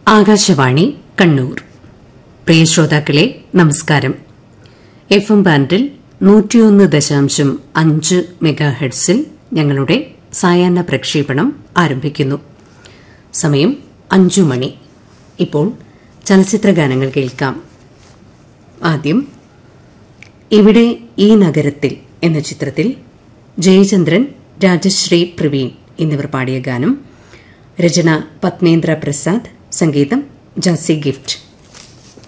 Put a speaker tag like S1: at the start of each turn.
S1: ആകാശവാണി കണ്ണൂർ പ്രിയ ശ്രോതാക്കളെ നമസ്കാരം F M ബാൻഡിൽ നൂറ്റിയൊന്ന് ദശാംശം അഞ്ച് മെഗാഹെഡ്സിൽ ഞങ്ങളുടെ സായാഹ്ന പ്രക്ഷേപണം ആരംഭിക്കുന്നു സമയം അഞ്ചു മണി ഇപ്പോൾ ചലച്ചിത്ര ഗാനങ്ങൾ കേൾക്കാം ആദ്യം ഇവിടെ ഈ നഗരത്തിൽ എന്ന ചിത്രത്തിൽ ജയചന്ദ്രൻ രാജശ്രീ പ്രവീൺ എന്നിവർ പാടിയ ഗാനം രചന പത്മേന്ദ്ര പ്രസാദ് സംഗീതം ജാസി ഗിഫ്റ്റ്